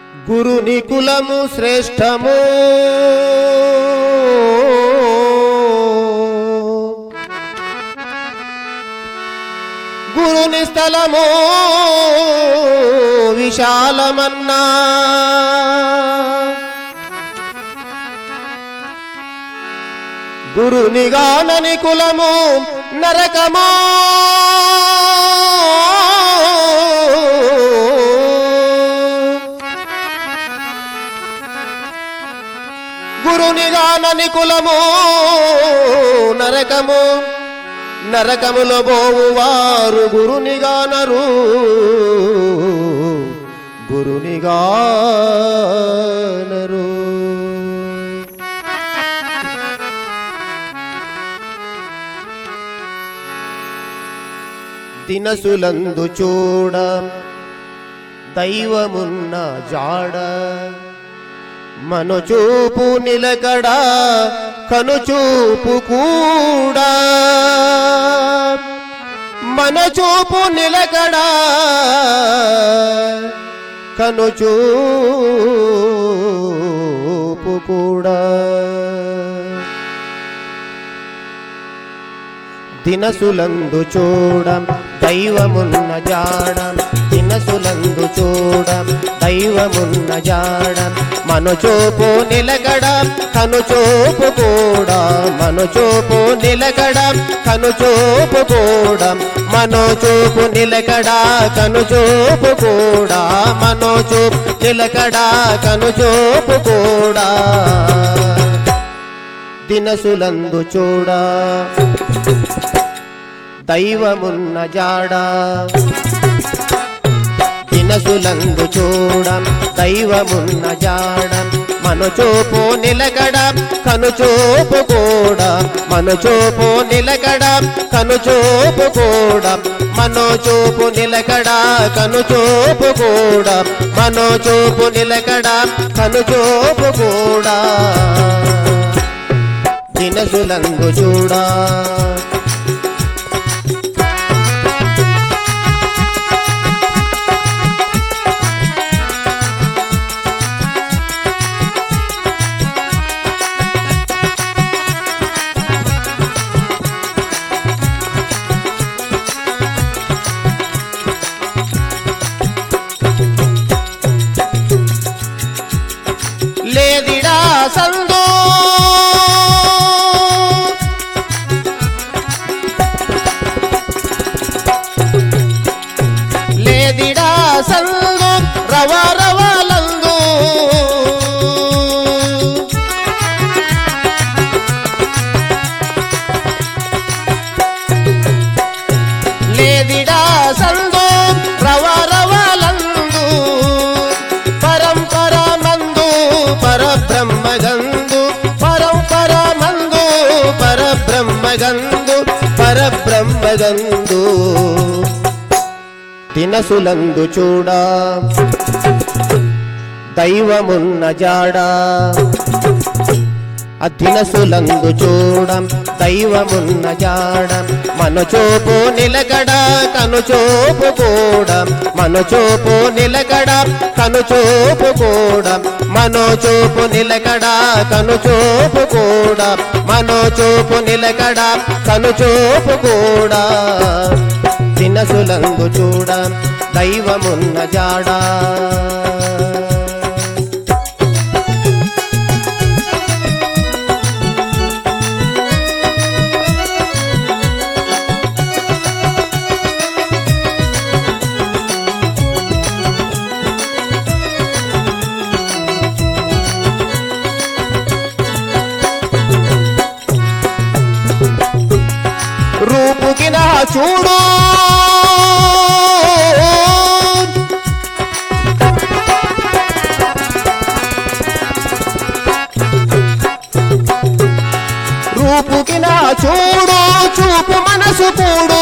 గురుని కులము శ్రేష్టము గురుని స్థలము విశాలమన్నా గురునిగానని కులము నరకమా గురునిగానని కులము నరకము నరకములో పోవువారు గురునిగానరు గురునిగానరు దినసులందు చూడ దైవమున్న జాడ మనచూపు నిలకడ కనుచూపు కూడా మన చూపు నిలకడ కనుచూపు కూడా దినసులందు చూడ దైవమున్న జాడ దినసులందు చూడ దైవమున్న జాడ మనచూపు నిలకడ కనుచూపు కూడా మనచూపు నిలకడ కనుచూపు కూడా మనోచూపు నిలకడ కనుచూపు కూడా మనోచూపు నిలకడ కనుచూపు కూడా దినసులందు చూడా దైవమున్న జాడ దినసులందు చూడ దైవమున్న జాడ మనుచూపు నిలకడ కనుచూపు కూడా మనుచూపు నిలకడ కనుచూపు కూడా మనోచూపు నిలకడ కనుచూపు కూడా మనోచూపు నిలకడ కనుచూపు కూడా దినసులందు చూడా లేదిడా సందో లేదిడా సందు రవ రవలందు లేదిడా సందు రవ రవలందు పరంపర మందు పరబ్రహ్మగందు పరంపర మందు పరబ్రహ్మగందు పరబ్రహ్మగందు దినసులందు చూడా దైవమున్న జాడా అదినసులందు చూడ దైవమున్న జాడ మనచూపు నిలకడ కనుచూపు కూడా మనచూపు నిలకడ కనుచూపు కూడా మనోచూపు నిలకడ కనుచూపు కూడా మనోచూపు నిలకడ కనుచూపు కూడా దినసులందు చూడ దైవమున్న జాడా రూపుకి నా చూడు రూపుకి నా చూడు చూపు మనసు కూడు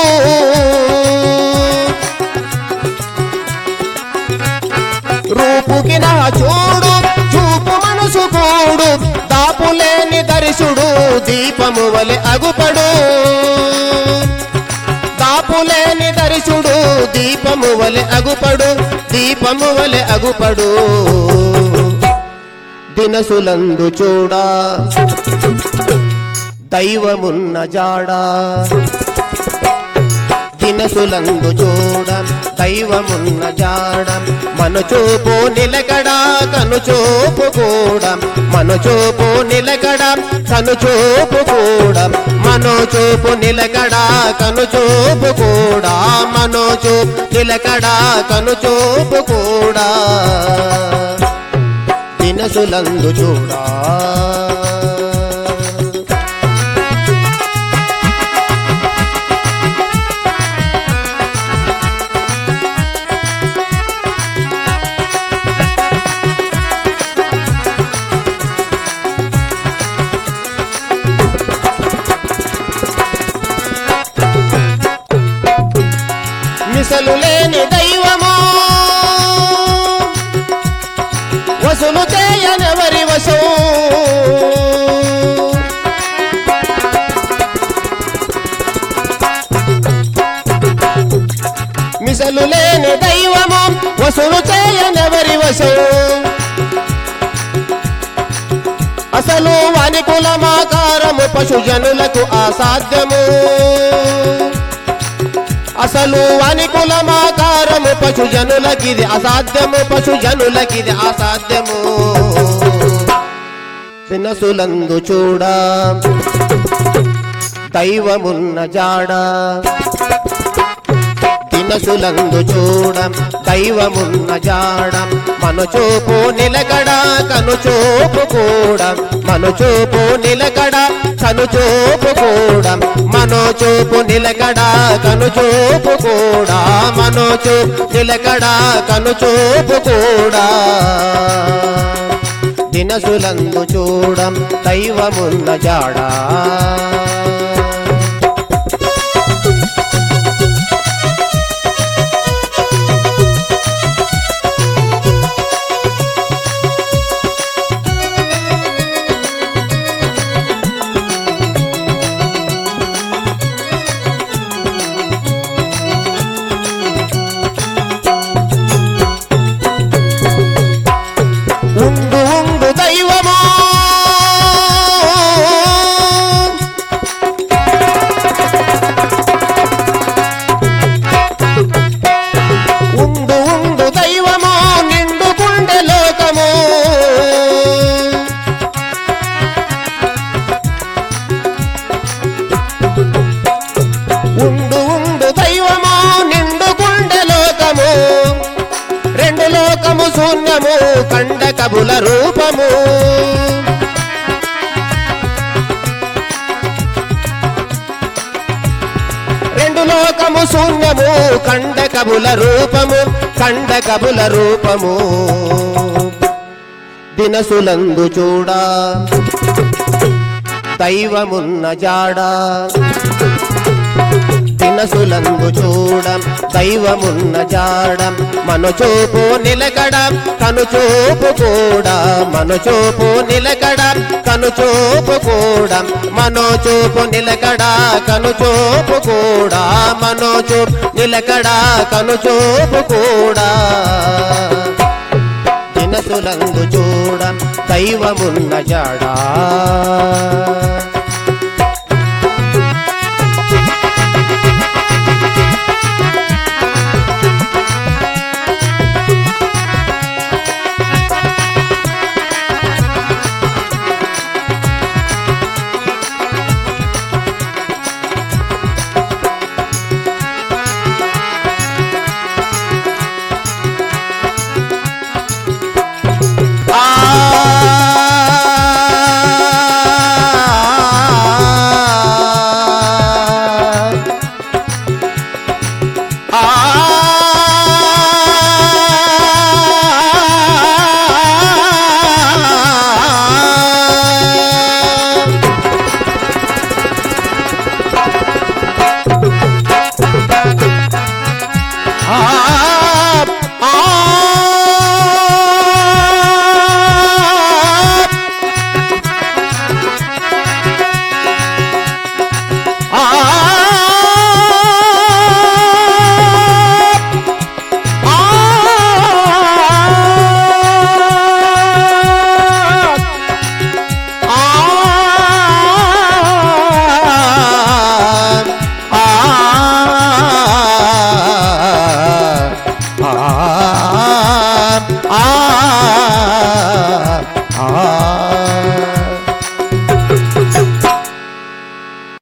రూపుకి నా చూడు చూపు మనసు కూడు దాపులేని దర్శుడు దీపము వలె అగుపడు దాపులేని దర్శుడు దీపము వలె అగుపడు దీపము వలె అగుపడు దినసులందు చూడా దైవమున్న జాడా దినసులందు చూడ దైవమున్న జాడ మన చూపు నిలకడ కను చూపు కూడా మన చూపు నిలకడ కను చూపు కూడా మనో చూపు నిలకడ కను చూపు కూడా మనో చూపు నిలకడ కను చూపు కూడా దినసులందు చూడా మిసలు లేని దైవము వసులు చేయనెవరి వశం మిసలు లేని దైవము వసులు చేయనెవరి వశం అసలు వాని కులమాకారము పశుజనులకు అసాధ్యము అసలు వాని కులమాకారము పశుజనులకిది అసాధ్యము పశుజనులకిది అసాధ్యము దినసులందు చూడా దైవమున్న జాడా దినసులందు చూడ దైవమున్న జాడ మన చూపు నిలకడ కను చూపు కూడా మన చూపు నిలకడ కను చూపు కూడా మనో చూపు నిలకడ కను చూపు కూడా మనో చూపు నిలకడ కను చూపు కూడా దినసులందు చూడం దైవమున్న జాడా ఉండు ఉండు దైవమా ఉండు ఉండు దైవమా నిండు గుండె లోకము ఉండు ఉండు దైవమా నిండు గుండె లోకము రెండు లోకము శూన్యము కండ కబుల రూపము రెండు లోకము శూన్యము కండ కబుల రూపము కండ కబుల రూపము దినసులందు చూడా దైవమున్న జాడా దినసులందు చూడం దైవమున్న జాడం మన చూపు నిలకడ కను చూపు కూడా మన చూపు నిలకడ కను చూపు కూడా మనో చూపు నిలకడ కను చూపు కూడా మనో చూపు నిలకడ కను చూపు కూడా దినసులందు చూడం దైవమున్న జాడా